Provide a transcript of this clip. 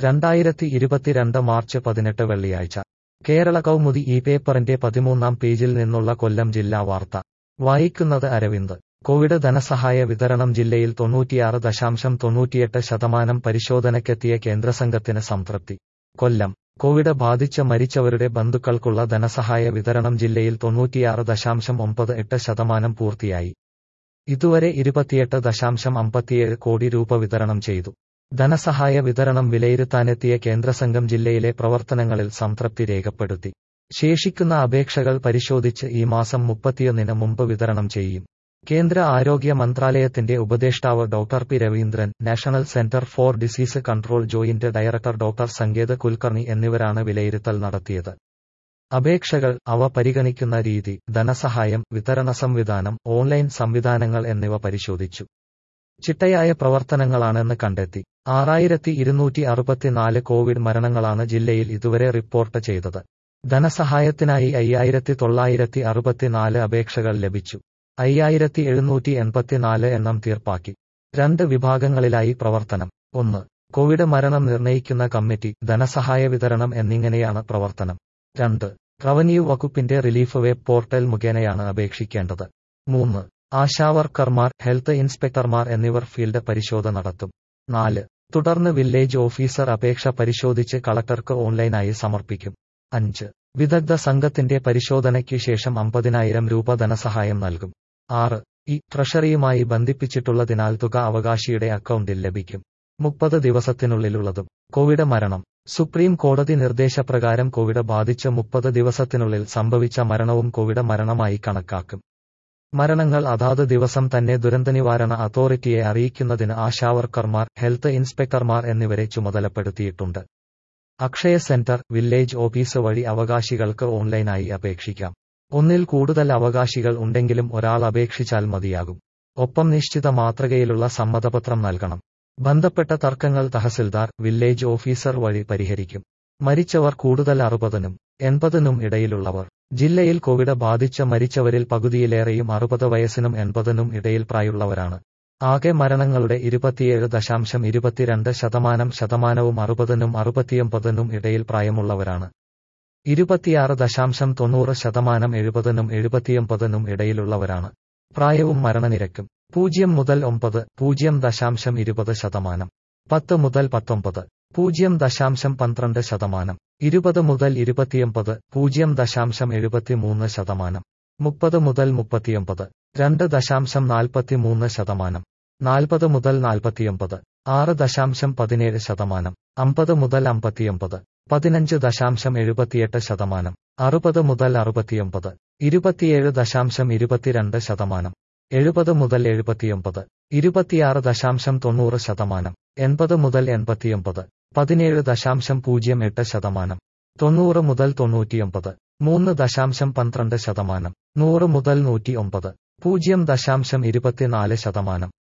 രണ്ടായിരത്തി ഇരുപത്തിരണ്ട് മാർച്ച് പതിനെട്ട് വെള്ളിയാഴ്ച കേരള കൗമുദി ഈ പേപ്പറിന്റെ പതിമൂന്നാം പേജിൽ നിന്നുള്ള കൊല്ലം ജില്ലാ വാർത്ത വായിക്കുന്നത് അരവിന്ദ് കോവിഡ് ധനസഹായ വിതരണം ജില്ലയിൽ തൊണ്ണൂറ്റിയാറ് ദശാംശം തൊണ്ണൂറ്റിയെട്ട് ശതമാനം പരിശോധനയ്ക്കെത്തിയ കേന്ദ്രസംഘത്തിന് സംതൃപ്തി കൊല്ലം കോവിഡ് ബാധിച്ച് മരിച്ചവരുടെ ബന്ധുക്കൾക്കുള്ള ധനസഹായ വിതരണം ജില്ലയിൽ തൊണ്ണൂറ്റിയാറ് ദശാംശം ഒമ്പത് എട്ട് ശതമാനം പൂർത്തിയായി ഇതുവരെ ഇരുപത്തിയെട്ട് ദശാംശം അമ്പത്തിയേഴ് കോടി രൂപ വിതരണം ചെയ്തു ധനസഹായ വിതരണം വിലയിരുത്താനെത്തിയ കേന്ദ്രസംഘം ജില്ലയിലെ പ്രവർത്തനങ്ങളിൽ സംതൃപ്തി രേഖപ്പെടുത്തി ശേഷിക്കുന്ന അപേക്ഷകൾ പരിശോധിച്ച് ഈ മാസം മുപ്പത്തിയൊന്നിന് മുമ്പ് വിതരണം ചെയ്യും കേന്ദ്ര ആരോഗ്യ മന്ത്രാലയത്തിന്റെ ഉപദേഷ്ടാവ് doctor P Raveendran national centre for disease control joint director doctor Sangeeth Kulkarni എന്നിവരാണ് വിലയിരുത്തൽ നടത്തിയത് അപേക്ഷകൾ അവ പരിഗണിക്കുന്ന രീതി ധനസഹായം വിതരണ സംവിധാനം ഓൺലൈൻ സംവിധാനങ്ങൾ എന്നിവ പരിശോധിച്ചു ചിട്ടയായ പ്രവർത്തനങ്ങളാണെന്ന് കണ്ടെത്തി ആറായിരത്തി ഇരുന്നൂറ്റി അറുപത്തിനാല് കോവിഡ് മരണങ്ങളാണ് ജില്ലയിൽ ഇതുവരെ റിപ്പോർട്ട് ചെയ്തത് ധനസഹായത്തിനായി അയ്യായിരത്തി തൊള്ളായിരത്തി അറുപത്തിനാല് അപേക്ഷകൾ ലഭിച്ചു അയ്യായിരത്തി എഴുന്നൂറ്റി എൺപത്തിനാല് എണ്ണം തീർപ്പാക്കി രണ്ട് വിഭാഗങ്ങളിലായി പ്രവർത്തനം ഒന്ന് കോവിഡ് മരണം നിർണയിക്കുന്ന കമ്മിറ്റി ധനസഹായ വിതരണം എന്നിങ്ങനെയാണ് പ്രവർത്തനം രണ്ട് റവന്യൂ വകുപ്പിന്റെ റിലീഫ് വെബ് പോർട്ടൽ മുഖേനയാണ് അപേക്ഷിക്കേണ്ടത് മൂന്ന് ആശാവർക്കർമാർ ഹെൽത്ത് ഇൻസ്പെക്ടർമാർ എന്നിവർ ഫീൽഡ് പരിശോധന നടത്തും നാല് തുടർന്ന് വില്ലേജ് ഓഫീസർ അപേക്ഷ പരിശോധിച്ച് കളക്ടർക്ക് ഓൺലൈനായി സമർപ്പിക്കും അഞ്ച് വിദഗ്ധ സംഘത്തിന്റെ പരിശോധനയ്ക്ക് ശേഷം അമ്പതിനായിരം രൂപ ധനസഹായം നൽകും ആറ് ഈ ട്രഷറിയുമായി ബന്ധിപ്പിച്ചിട്ടുള്ളതിനാൽ തുക അവകാശിയുടെ അക്കൗണ്ടിൽ ലഭിക്കും മുപ്പത് ദിവസത്തിനുള്ളിലുള്ളതും കോവിഡ് മരണം സുപ്രീം കോടതി നിർദ്ദേശപ്രകാരം കോവിഡ് ബാധിച്ച് മുപ്പത് ദിവസത്തിനുള്ളിൽ സംഭവിച്ച മരണവും കോവിഡ് മരണമായി കണക്കാക്കും മരണങ്ങൾ അതാത് ദിവസം തന്നെ ദുരന്തനിവാരണ അതോറിറ്റിയെ അറിയിക്കുന്നതിന് ആശാവർക്കർമാർ ഹെൽത്ത് ഇൻസ്പെക്ടർമാർ എന്നിവരെ ചുമതലപ്പെടുത്തിയിട്ടുണ്ട് അക്ഷയ സെന്റർ വില്ലേജ് ഓഫീസ് വഴി അവകാശികൾക്ക് ഓൺലൈനായി അപേക്ഷിക്കാം ഒന്നിൽ കൂടുതൽ അവകാശികൾ ഉണ്ടെങ്കിലും ഒരാൾ അപേക്ഷിച്ചാൽ മതിയാകും ഒപ്പം നിശ്ചിത മാതൃകയിലുള്ള സമ്മതപത്രം നൽകണം ബന്ധപ്പെട്ട തർക്കങ്ങൾ തഹസിൽദാർ വില്ലേജ് ഓഫീസർ വഴി പരിഹരിക്കും മരിച്ചവർ കൂടുതൽ അറുപതിനും എൺപതിനും ഇടയിലുള്ളവർ ജില്ലയിൽ കോവിഡ് ബാധിച്ച മരിച്ചവരിൽ പകുതിയിലേറെയും അറുപത് വയസ്സിനും എൺപതിനും ഇടയിൽ പ്രായമുള്ളവരാണ് ആകെ മരണങ്ങളുടെ ഇരുപത്തിയേഴ് ദശാംശം ഇരുപത്തിരണ്ട് ശതമാനം ശതമാനവും അറുപതിനും അറുപത്തിയൊമ്പതിനും ഇടയിൽ പ്രായമുള്ളവരാണ് ഇരുപത്തിയാറ് ദശാംശം തൊണ്ണൂറ് ശതമാനം എഴുപതിനും എഴുപത്തിയൊമ്പതിനും ഇടയിലുള്ളവരാണ് പ്രായവും മരണനിരക്കും പൂജ്യം മുതൽ ഒമ്പത് പൂജ്യം ദശാംശം ഇരുപത് ശതമാനം പത്ത് മുതൽ പത്തൊമ്പത് പൂജ്യം ദശാംശം പന്ത്രണ്ട് ശതമാനം ഇരുപത് മുതൽ ഇരുപത്തിയൊമ്പത് പൂജ്യം ദശാംശം എഴുപത്തിമൂന്ന് ശതമാനം മുപ്പത് മുതൽ മുപ്പത്തിയൊമ്പത് രണ്ട് ദശാംശം നാൽപ്പത്തിമൂന്ന് ശതമാനം നാൽപ്പത് മുതൽ നാൽപ്പത്തിയൊമ്പത് ആറ് ദശാംശം പതിനേഴ് ശതമാനം അമ്പത് മുതൽ അമ്പത്തിയൊമ്പത് പതിനഞ്ച് ദശാംശം എഴുപത്തിയെട്ട് ശതമാനം അറുപത് മുതൽ അറുപത്തിയൊമ്പത് ഇരുപത്തിയേഴ് ദശാംശം ഇരുപത്തിരണ്ട് ശതമാനം എഴുപത് മുതൽ എഴുപത്തിയൊമ്പത് ഇരുപത്തിയാറ് ദശാംശം തൊണ്ണൂറ് ശതമാനം എൺപത് മുതൽ എൺപത്തിയൊമ്പത് പതിനേഴ് ദശാംശം പൂജ്യം എട്ട് ശതമാനം തൊണ്ണൂറ് മുതൽ തൊണ്ണൂറ്റിയൊമ്പത് മൂന്ന് ദശാംശം പന്ത്രണ്ട് ശതമാനം നൂറ് മുതൽ നൂറ്റി ഒമ്പത് പൂജ്യം ദശാംശം ഇരുപത്തിനാല് ശതമാനം